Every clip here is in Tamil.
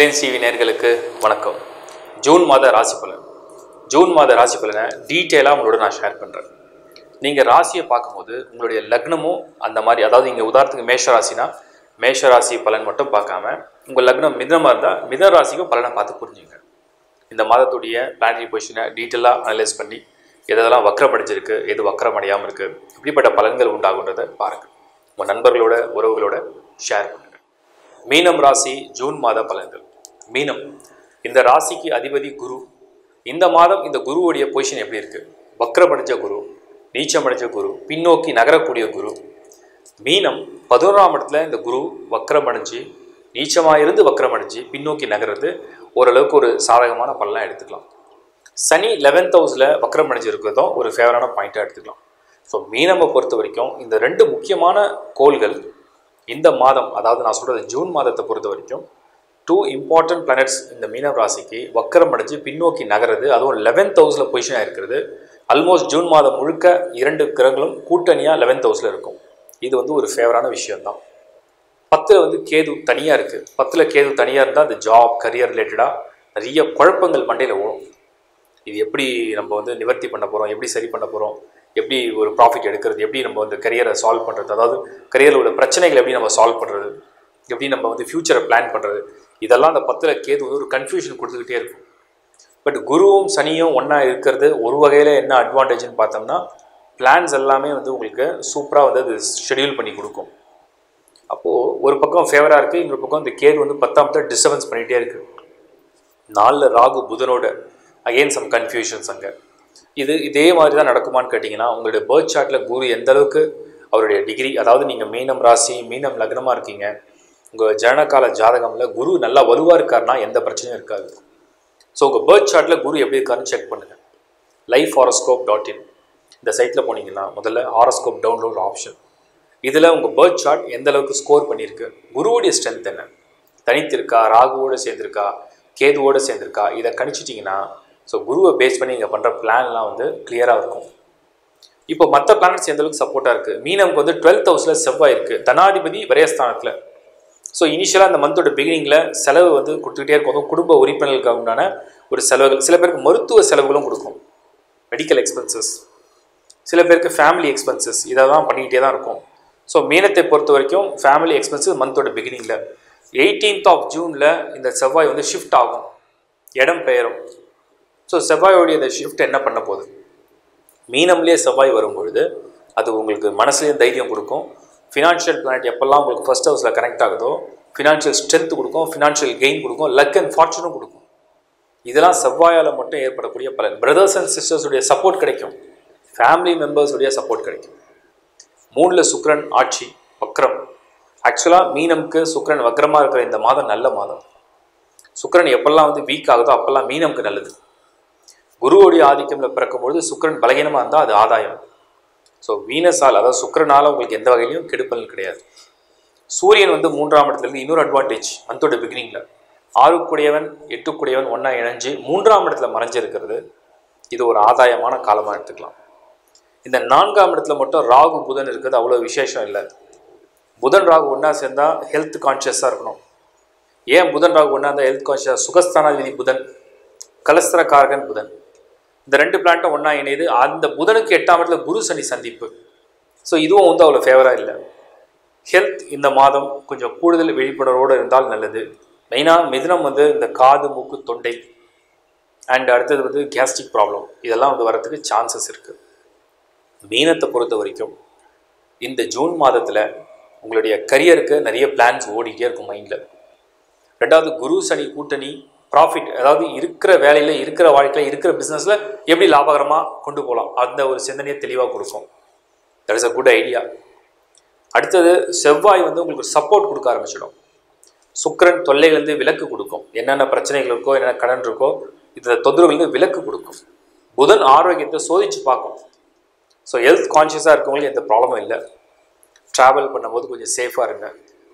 ரிலையன்ஸ் டிவி நேர்களுக்கு வணக்கம் ஜூன் மாத ராசி பலன் ஜூன் மாத ராசி பலனை டீட்டெயிலாக உங்களோட நான் ஷேர் பண்ணுறேன் நீங்கள் ராசியை பார்க்கும்போது உங்களுடைய லக்னமும் அந்த மாதிரி அதாவது இங்கே உதாரணத்துக்கு மேஷ ராசினா மேஷ ராசி பலன் மட்டும் பார்க்காம உங்கள் லக்னம் மிதமாக இருந்தால் மித ராசிக்கும் பலனை பார்த்து புரிஞ்சுங்க இந்த மாதத்துடைய பிளானரி பொசிஷனை டீட்டெயிலாக அனலைஸ் பண்ணி எதெல்லாம் வக்கரமடைஞ்சிருக்கு எது வக்கரம் அடையாமல் இருக்குது இப்படிப்பட்ட பலன்கள் உண்டாகுன்றதை பாருங்கள் உங்கள் நண்பர்களோட உறவுகளோட ஷேர் பண்ணுங்கள் மீனம் ராசி ஜூன் மாத பலன்கள் மீனம் இந்த ராசிக்கு அதிபதி குரு இந்த மாதம் இந்த குருவுடைய பொசிஷன் எப்படி இருக்கு வக்ரமடைஞ்ச குரு நீச்சமடைஞ்ச குரு பின்னோக்கி நகரக்கூடிய குரு மீனம் பதினோராம் இடத்துல இந்த குரு வக்ரமடைஞ்சு நீச்சமாக இருந்து வக்ரமடைஞ்சு பின்னோக்கி நகர்றது ஓரளவுக்கு ஒரு சாதகமான பலனாக எடுத்துக்கலாம் சனி லெவன்த் ஹவுஸில் வக்ரமடைஞ்சு இருக்கிறதும் ஒரு ஃபேவரான பாயிண்ட்டாக எடுத்துக்கலாம் ஸோ மீனமை பொறுத்த வரைக்கும் இந்த ரெண்டு முக்கியமான கோள்கள் இந்த மாதம் அதாவது நான் சொல்கிறது ஜூன் மாதத்தை பொறுத்த வரைக்கும் டூ இம்பார்ட்டன்ட் பிளானட்ஸ் இந்த மீனம் ராசிக்கு வக்கரம் அடைஞ்சு பின்னோக்கி நகருது அதுவும் லெவன்த் ஹவுஸில் பொசிஷனாக இருக்கிறது ஆல்மோஸ்ட் ஜூன் மாதம் முழுக்க இரண்டு கிரகங்களும் கூட்டணியாக லெவன்த் ஹவுஸில் இருக்கும் இது வந்து ஒரு ஃபேவரான விஷயம்தான் பத்தில் வந்து கேது தனியாக இருக்குது பத்தில் கேது தனியாக இருந்தால் அந்த ஜாப் கரியர் ரிலேட்டடாக நிறைய குழப்பங்கள் மண்டையில் ஓடும் இது எப்படி நம்ம வந்து நிவர்த்தி பண்ண போகிறோம் எப்படி சரி பண்ண போகிறோம் எப்படி ஒரு ப்ராஃபிட் எடுக்கிறது எப்படி நம்ம வந்து கரியரை சால்வ் பண்ணுறது அதாவது கரியரில் உள்ள பிரச்சனைகளை எப்படி நம்ம சால்வ் பண்ணுறது எப்படி நம்ம வந்து ஃப்யூச்சரை பிளான் பண்ணுறது இதெல்லாம் அந்த பத்தில் கேது வந்து ஒரு கன்ஃபியூஷன் கொடுத்துக்கிட்டே இருக்கும் பட் குருவும் சனியும் ஒன்றா இருக்கிறது ஒரு வகையில் என்ன அட்வான்டேஜ்னு பார்த்தோம்னா பிளான்ஸ் எல்லாமே வந்து உங்களுக்கு சூப்பராக வந்து அது ஷெடியூல் பண்ணி கொடுக்கும் அப்போது ஒரு பக்கம் ஃபேவராக இருக்குது இன்னொரு பக்கம் இந்த கேது வந்து பத்தாம் தான் டிஸ்டர்பன்ஸ் பண்ணிகிட்டே இருக்குது நாலில் ராகு புதனோட அகெயின் சம் கன்ஃபியூஷன்ஸ் அங்கே இது இதே மாதிரி தான் நடக்குமான்னு கேட்டிங்கன்னா உங்களுடைய பேர்த் சார்ட்டில் குரு எந்த அளவுக்கு அவருடைய டிகிரி அதாவது நீங்கள் மீனம் ராசி மீனம் லக்னமாக இருக்கீங்க உங்கள் ஜனனகால ஜாதகமில் குரு நல்லா வலுவாக இருக்காருன்னா எந்த பிரச்சனையும் இருக்காது ஸோ உங்கள் பேர்த் சார்ட்டில் குரு எப்படி இருக்காருன்னு செக் பண்ணுங்கள் லைஃப் ஹாரோஸ்கோப் டாட் இன் இந்த சைட்டில் போனீங்கன்னா முதல்ல ஹாரோஸ்கோப் டவுன்லோட் ஆப்ஷன் இதில் உங்கள் பேர்த் சார்ட் எந்த அளவுக்கு ஸ்கோர் பண்ணியிருக்கு குருவுடைய ஸ்ட்ரென்த் என்ன தனித்திருக்கா ராகுவோடு சேர்ந்திருக்கா கேதுவோடு சேர்ந்திருக்கா இதை கணிச்சிட்டிங்கன்னா ஸோ குருவை பேஸ் பண்ணி இங்கே பண்ணுற பிளான்லாம் வந்து கிளியராக இருக்கும் இப்போ மற்ற பிளானட்ஸ் எந்த அளவுக்கு சப்போர்ட்டாக இருக்குது மீனம்க்கு வந்து டுவெல்த் ஹவுஸில் செவ்வாய் இருக்குது தனாதிபதி விரயஸ்தானத்தில் ஸோ இனிஷியலாக அந்த மந்தோட பிகினிங்கில் செலவு வந்து கொடுத்துக்கிட்டே இருக்கும் அதுவும் குடும்ப உறுப்பினர்களுக்கு உண்டான ஒரு செலவுகள் சில பேருக்கு மருத்துவ செலவுகளும் கொடுக்கும் மெடிக்கல் எக்ஸ்பென்சஸ் சில பேருக்கு ஃபேமிலி எக்ஸ்பென்சஸ் இதை தான் பண்ணிக்கிட்டே தான் இருக்கும் ஸோ மீனத்தை பொறுத்த வரைக்கும் ஃபேமிலி எக்ஸ்பென்சஸ் மந்தோட பிகினிங்கில் எயிட்டீன்த் ஆஃப் ஜூனில் இந்த செவ்வாய் வந்து ஷிஃப்ட் ஆகும் இடம் பெயரும் ஸோ செவ்வாயோடைய இந்த ஷிஃப்ட் என்ன பண்ண போகுது மீனம்லேயே செவ்வாய் வரும்பொழுது அது உங்களுக்கு மனசுலேயும் தைரியம் கொடுக்கும் ஃபினான்ஷியல் பிளானட் எப்போல்லாம் உங்களுக்கு ஃபஸ்ட் ஹவுஸில் கனெக்ட் ஆகுதோ ஃபினான்ஷியல் ஸ்ட்ரென்த் கொடுக்கும் ஃபினான்ஷியல் கெயின் கொடுக்கும் லக் அண்ட் ஃபார்ச்சுனும் கொடுக்கும் இதெல்லாம் செவ்வாயால் மட்டும் ஏற்படக்கூடிய பலன் பிரதர்ஸ் அண்ட் சிஸ்டர்ஸுடைய சப்போர்ட் கிடைக்கும் ஃபேமிலி மெம்பர்ஸுடைய சப்போர்ட் கிடைக்கும் மூணில் சுக்ரன் ஆட்சி வக்ரம் ஆக்சுவலாக மீனம்க்கு சுக்ரன் வக்ரமாக இருக்கிற இந்த மாதம் நல்ல மாதம் சுக்ரன் எப்பெல்லாம் வந்து வீக் ஆகுதோ அப்போல்லாம் மீனம்க்கு நல்லது குருவோடைய ஆதிக்கம்ல பிறக்கும்பொழுது சுக்கரன் பலகீனமாக இருந்தால் அது ஆதாயம் ஸோ வீனஸால் அதாவது சுக்கரனால் உங்களுக்கு எந்த வகையிலையும் கெடுப்பல் கிடையாது சூரியன் வந்து மூன்றாம் இடத்துல இருந்து இன்னொரு அட்வான்டேஜ் மந்தோட பிகினிங்கில் ஆறுக்குடையவன் எட்டுக்குடையவன் ஒன்றா இணைஞ்சு மூன்றாம் இடத்துல மறைஞ்சிருக்கிறது இது ஒரு ஆதாயமான காலமாக எடுத்துக்கலாம் இந்த நான்காம் இடத்துல மட்டும் ராகு புதன் இருக்கிறது அவ்வளோ விசேஷம் இல்லை புதன் ராகு ஒன்றா சேர்ந்தால் ஹெல்த் கான்ஷியஸாக இருக்கணும் ஏன் புதன் ராகு ஒன்றா இருந்தால் ஹெல்த் கான்ஷியஸ் சுகஸ்தானாதிபதி புதன் கலஸ்திரகாரகன் புதன் இந்த ரெண்டு பிளான்ட்டும் ஒன்றா இணையுது அந்த புதனுக்கு எட்டாம் இடத்துல குரு சனி சந்திப்பு ஸோ இதுவும் வந்து அவ்வளோ ஃபேவராக இல்லை ஹெல்த் இந்த மாதம் கொஞ்சம் கூடுதல் விழிப்புணர்வோடு இருந்தால் நல்லது மெயினாக மிதுனம் வந்து இந்த காது மூக்கு தொண்டை அண்ட் அடுத்தது வந்து கேஸ்ட்ரிக் ப்ராப்ளம் இதெல்லாம் வந்து வரத்துக்கு சான்சஸ் இருக்குது மீனத்தை பொறுத்த வரைக்கும் இந்த ஜூன் மாதத்தில் உங்களுடைய கரியருக்கு நிறைய பிளான்ஸ் ஓடிட்டே இருக்கும் மைண்டில் ரெண்டாவது குரு சனி கூட்டணி ப்ராஃபிட் அதாவது இருக்கிற வேலையில் இருக்கிற வாழ்க்கையில் இருக்கிற பிஸ்னஸில் எப்படி லாபகரமாக கொண்டு போகலாம் அந்த ஒரு சிந்தனையை தெளிவாக கொடுக்கும் that is a good idea அடுத்தது செவ்வாய் வந்து உங்களுக்கு சப்போர்ட் கொடுக்க ஆரம்பிச்சிடும் சுக்கரன் தொல்லையிலேருந்து விலக்கு கொடுக்கும் என்னென்ன பிரச்சனைகள் இருக்கோ என்னென்ன கடன் இருக்கோ இந்த தொந்தரவுலேருந்து விலக்கு கொடுக்கும் புதன் ஆரோக்கியத்தை சோதித்து பார்க்கும் ஸோ ஹெல்த் கான்ஷியஸாக இருக்கவங்களுக்கு எந்த ப்ராப்ளமும் இல்லை ட்ராவல் பண்ணும்போது கொஞ்சம் சேஃபாக இருங்க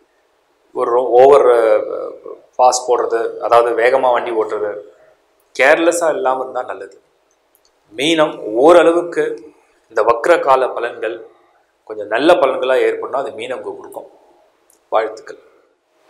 ஒரு ஓவர் ஃபாஸ்ட் போடுறது அதாவது வேகமாக வண்டி ஓட்டுறது கேர்லெஸ்ஸாக இல்லாமல் இருந்தால் நல்லது மீனம் ஓரளவுக்கு இந்த வக்ர கால பலன்கள் கொஞ்சம் நல்ல பலன்களாக ஏற்படணும் அது மீனம்க்கு கொடுக்கும் வாழ்த்துக்கள்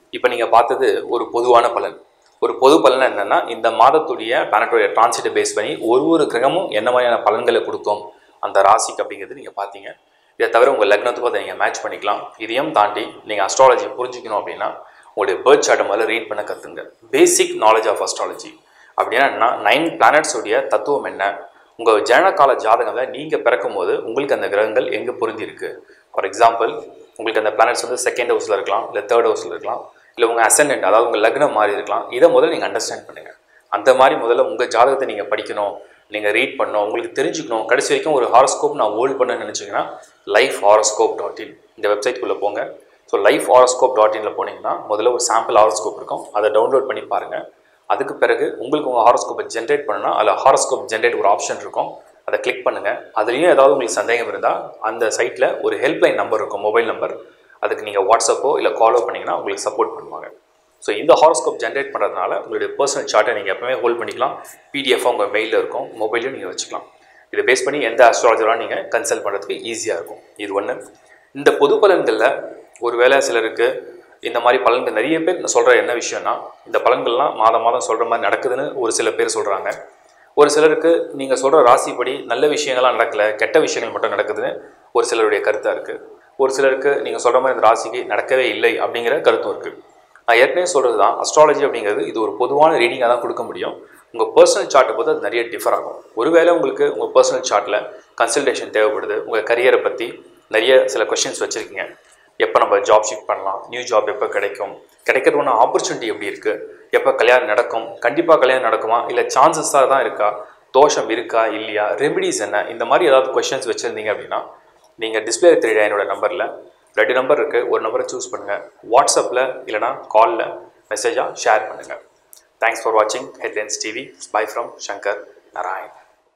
இப்போ நீங்கள் பார்த்தது ஒரு பொதுவான பலன் ஒரு பொது பலன் என்னன்னா இந்த மாதத்துடைய பிளானட்டோடைய டிரான்சிட்டை பேஸ் பண்ணி ஒரு ஒரு கிரகமும் என்ன மாதிரியான பலன்களை கொடுக்கும் அந்த ராசிக்கு அப்படிங்கிறது நீங்கள் பார்த்தீங்க இதை தவிர உங்கள் லக்னத்துக்கும் அதை நீங்கள் மேட்ச் பண்ணிக்கலாம் இதையும் தாண்டி நீங்கள் அஸ்ட்ராலஜி புரிஞ்சுக்கணும் அப்படின்னா உங்களுடைய பேர்த் சார்ட்டை முதல்ல ரீட் பண்ண கற்றுங்க பேசிக் நாலேஜ் ஆஃப் அஸ்ட்ராலஜி அப்படின்னா என்ன நைன் பிளானட்ஸுடைய தத்துவம் என்ன உங்கள் ஜனனகால ஜாதகங்களை நீங்கள் பிறக்கும் போது உங்களுக்கு அந்த கிரகங்கள் எங்கே பொருந்தி இருக்கு ஃபார் எக்ஸாம்பிள் உங்களுக்கு அந்த பிளானட்ஸ் வந்து செகண்ட் ஹவுஸில் இருக்கலாம் இல்லை தேர்ட் ஹவுஸில் இருக்கலாம் இல்லை உங்கள் அசெண்டன்ட் அதாவது உங்கள் லக்னம் மாறி இருக்கலாம் இதை முதல்ல நீங்கள் அண்டர்ஸ்டாண்ட் பண்ணுங்கள் அந்த மாதிரி முதல்ல உங்கள் ஜாதகத்தை நீங்கள் படிக்கணும் நீங்கள் ரீட் பண்ணணும் உங்களுக்கு தெரிஞ்சுக்கணும் கடைசி வரைக்கும் ஒரு ஹாரோஸ்கோப் நான் ஹோல்ட் பண்ண நினச்சிங்கன்னா லைஃப் ஹாரோஸ்கோப் டாட் இன் இந்த வெப்சைட்குள்ளே போங்க ஸோ லைஃப் ஹாரோஸ்கோப் டாட் இனில் போனீங்கன்னா முதல்ல ஒரு சாம்பிள் ஹாரோஸ்கோப் இருக்கும் அதை டவுன்லோட் பண்ணி பாருங்கள் அதுக்கு பிறகு உங்களுக்கு உங்கள் ஹாரோஸ்கோப்பை ஜென்ரேட் பண்ணணும்னா அதில் ஹாரோஸ்கோப் ஜென்ரேட் ஒரு ஆப்ஷன் இருக்கும் அதை கிளிக் பண்ணுங்கள் அதுலேயும் ஏதாவது உங்களுக்கு சந்தேகம் இருந்தால் அந்த சைட்டில் ஒரு ஹெல்ப்லைன் நம்பர் இருக்கும் மொபைல் நம்பர் அதுக்கு நீங்கள் வாட்ஸ்அப்போ இல்லை காலோ பண்ணிங்கன்னா உங்களுக்கு சப்போர்ட் பண்ணுவாங்க ஸோ இந்த ஹாரோஸ்கோப் ஜென்ரேட் பண்ணுறதுனால உங்களுடைய பர்சனல் சார்ட்டை நீங்கள் எப்பவுமே ஹோல்ட் பண்ணிக்கலாம் பிடிஎஃபாக உங்கள் மெயிலில் இருக்கும் மொபைலையும் நீங்கள் வச்சுக்கலாம் இதை பேஸ் பண்ணி எந்த அஸ்ட்ராலஜராக நீங்கள் கன்சல்ட் பண்ணுறதுக்கு ஈஸியாக இருக்கும் இது ஒன்று இந்த பொது பலன்களில் ஒருவேளை சிலருக்கு இந்த மாதிரி பலன்கள் நிறைய பேர் சொல்கிற என்ன விஷயம்னா இந்த பலன்கள்லாம் மாதம் மாதம் சொல்கிற மாதிரி நடக்குதுன்னு ஒரு சில பேர் சொல்கிறாங்க ஒரு சிலருக்கு நீங்கள் சொல்கிற ராசிப்படி நல்ல விஷயங்கள்லாம் நடக்கலை கெட்ட விஷயங்கள் மட்டும் நடக்குதுன்னு ஒரு சிலருடைய கருத்தாக இருக்குது ஒரு சிலருக்கு நீங்கள் சொல்கிற மாதிரி இந்த ராசிக்கு நடக்கவே இல்லை அப்படிங்கிற கருத்தும் இருக்குது நான் ஏற்கனவே சொல்கிறது தான் அஸ்ட்ராலஜி அப்படிங்கிறது இது ஒரு பொதுவான ரீடிங்காக தான் கொடுக்க முடியும் உங்கள் பர்சனல் சார்ட்டை பொறுத்து அது நிறைய டிஃபர் ஆகும் ஒருவேளை உங்களுக்கு உங்கள் பர்சனல் சார்ட்டில் கன்சல்டேஷன் தேவைப்படுது உங்கள் கரியரை பற்றி நிறைய சில கொஷின்ஸ் வச்சுருக்கீங்க எப்போ நம்ம ஜாப் ஷிஃப்ட் பண்ணலாம் நியூ ஜாப் எப்போ கிடைக்கும் கிடைக்கிறதுக்கான ஆப்பர்ச்சுனிட்டி எப்படி இருக்குது எப்போ கல்யாணம் நடக்கும் கண்டிப்பாக கல்யாணம் நடக்குமா இல்லை சான்சஸாக தான் இருக்கா தோஷம் இருக்கா இல்லையா ரெமிடிஸ் என்ன இந்த மாதிரி ஏதாவது கொஷின்ஸ் வச்சுருந்தீங்க அப்படின்னா நீங்கள் டிஸ்பிளே தெரியுற என்னோட நம்பரில் ரெண்டு நம்பர் இருக்குது ஒரு நம்பரை சூஸ் பண்ணுங்கள் வாட்ஸ்அப்பில் இல்லைனா காலில் மெசேஜாக ஷேர் பண்ணுங்கள் தேங்க்ஸ் ஃபார் வாட்சிங் headlines TV bye from Shankar Narayan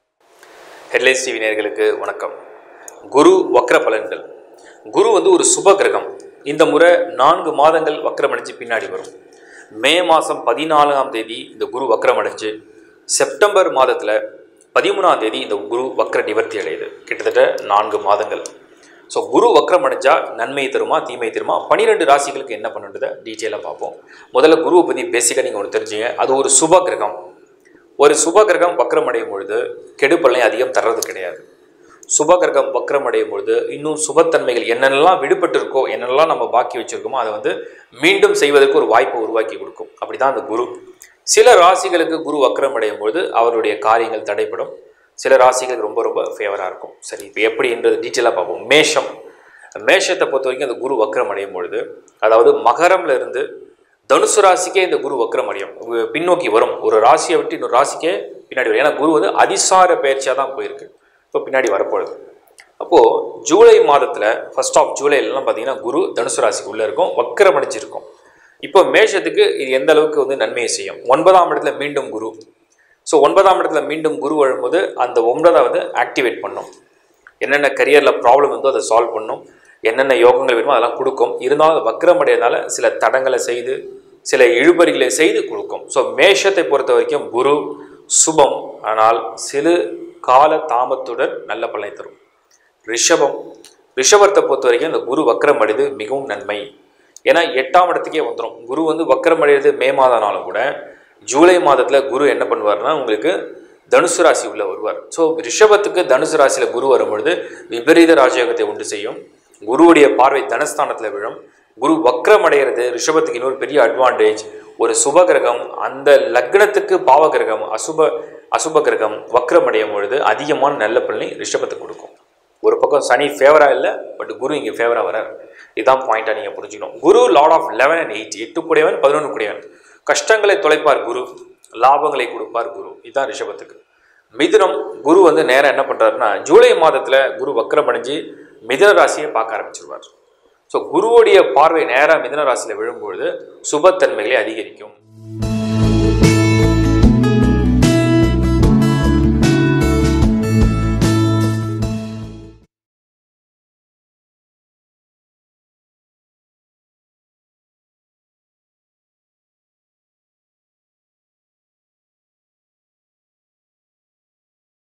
headlines TV நேயர்களுக்கு வணக்கம் குரு வக்ர பலன்கள் குரு வந்து ஒரு சுப கிரகம் இந்த முறை நான்கு மாதங்கள் வக்ரமடைஞ்சு பின்னாடி வரும் மே மாதம் பதினாலாம் தேதி இந்த குரு வக்ரமடைஞ்சு செப்டம்பர் மாதத்தில் பதிமூணாம் தேதி இந்த குரு வக்ர நிவர்த்தி அடையுது கிட்டத்தட்ட நான்கு மாதங்கள் ஸோ குரு வக்ரம் அடைஞ்சா நன்மை தருமா தீமை தருமா பன்னிரெண்டு ராசிகளுக்கு என்ன பண்ணுன்றதை டீட்டெயிலாக பார்ப்போம் முதல்ல குருவை பற்றி பேசிக்காக நீங்கள் ஒன்று தெரிஞ்சுங்க அது ஒரு சுப கிரகம் ஒரு சுப கிரகம் வக்ரம் அடையும் பொழுது கெடுப்பலனை அதிகம் தர்றது கிடையாது சுப கிரகம் வக்ரம் அடையும் பொழுது இன்னும் சுபத்தன்மைகள் என்னென்னலாம் விடுபட்டு இருக்கோ என்னென்னலாம் நம்ம பாக்கி வச்சிருக்கோமோ அதை வந்து மீண்டும் செய்வதற்கு ஒரு வாய்ப்பை உருவாக்கி கொடுக்கும் அப்படி தான் அந்த குரு சில ராசிகளுக்கு குரு வக்ரம் அடையும் பொழுது அவருடைய காரியங்கள் தடைப்படும் சில ராசிகளுக்கு ரொம்ப ரொம்ப ஃபேவராக இருக்கும் சரி இப்போ எப்படின்றது டீட்டெயிலாக பார்ப்போம் மேஷம் மேஷத்தை பொறுத்த வரைக்கும் அந்த குரு வக்ரம் அடையும் பொழுது அதாவது மகரம்ல இருந்து தனுசு ராசிக்கே இந்த குரு வக்ரம் அடையும் உ- பின்னோக்கி வரும் ஒரு ராசியை விட்டு இன்னொரு ராசிக்கே பின்னாடி வரும் ஏன்னா குரு வந்து அதிசார பயிற்சியாக தான் போயிருக்கு இப்போ பின்னாடி வரப்போகுது அப்போது ஜூலை மாதத்தில் ஃபர்ஸ்ட் ஆஃப் ஜூலைலலாம் பார்த்தீங்கன்னா குரு தனுசு ராசிக்கு உள்ளே இருக்கும் வக்ரம் அடைஞ்சிருக்கும் இப்போ மேஷத்துக்கு இது எந்த அளவுக்கு வந்து நன்மையை செய்யும் ஒன்பதாம் இடத்துல மீண்டும் குரு ஸோ ஒன்பதாம் இடத்துல மீண்டும் குரு வரும்போது அந்த ஒன்பதாவது ஆக்டிவேட் பண்ணும் என்னென்ன கரியரில் ப்ராப்ளம் இருந்தோ அதை சால்வ் பண்ணும் என்னென்ன யோகங்கள் வேணுமோ அதெல்லாம் கொடுக்கும் இருந்தாலும் அது வக்ரம் அடையறதுனால சில தடங்களை செய்து சில இழுபறிகளை செய்து கொடுக்கும் ஸோ மேஷத்தை பொறுத்த வரைக்கும் குரு சுபம் ஆனால் சிறு கால தாமத்துடன் நல்ல பலனை தரும் ரிஷபம் ரிஷபத்தை பொறுத்த வரைக்கும் இந்த குரு வக்ரம் அடைது மிகவும் நன்மை ஏன்னா எட்டாம் இடத்துக்கே வந்துடும் குரு வந்து வக்ரம் அடைகிறது மே மாதம்னாலும் கூட ஜூலை மாதத்தில் குரு என்ன பண்ணுவார்னா உங்களுக்கு தனுசு ராசி உள்ள வருவார் ஸோ ரிஷபத்துக்கு தனுசு ராசியில் குரு வரும்பொழுது விபரீத ராஜயோகத்தை உண்டு செய்யும் குருவுடைய பார்வை தனஸ்தானத்தில் விழும் குரு வக்ரம் அடைகிறது ரிஷபத்துக்கு இன்னொரு பெரிய அட்வான்டேஜ் ஒரு சுப கிரகம் அந்த லக்னத்துக்கு பாவ கிரகம் அசுப அசுப கிரகம் வக்ரம் அடையும் பொழுது அதிகமான நல்ல பலனை ரிஷபத்துக்கு கொடுக்கும் ஒரு பக்கம் சனி ஃபேவராக இல்லை பட் குரு இங்கே ஃபேவராக வரார் இதுதான் பாயிண்டாக நீங்கள் புரிஞ்சுக்கணும் குரு lord of eleven and eight எட்டு கூடையவன் பதினொன்று கூடையவன் கஷ்டங்களை தொலைப்பார் குரு லாபங்களை கொடுப்பார் குரு இதுதான் ரிஷபத்துக்கு மிதுனம் குரு வந்து நேரம் என்ன பண்ணுறாருன்னா ஜூலை மாதத்தில் குரு வக்ரம் அடைஞ்சு மிதுன ராசியை பார்க்க ஆரம்பிச்சிருவார் ஸோ குருவுடைய பார்வை நேராக மிதுன ராசியில் விழும்பொழுது சுபத்தன்மைகளை அதிகரிக்கும்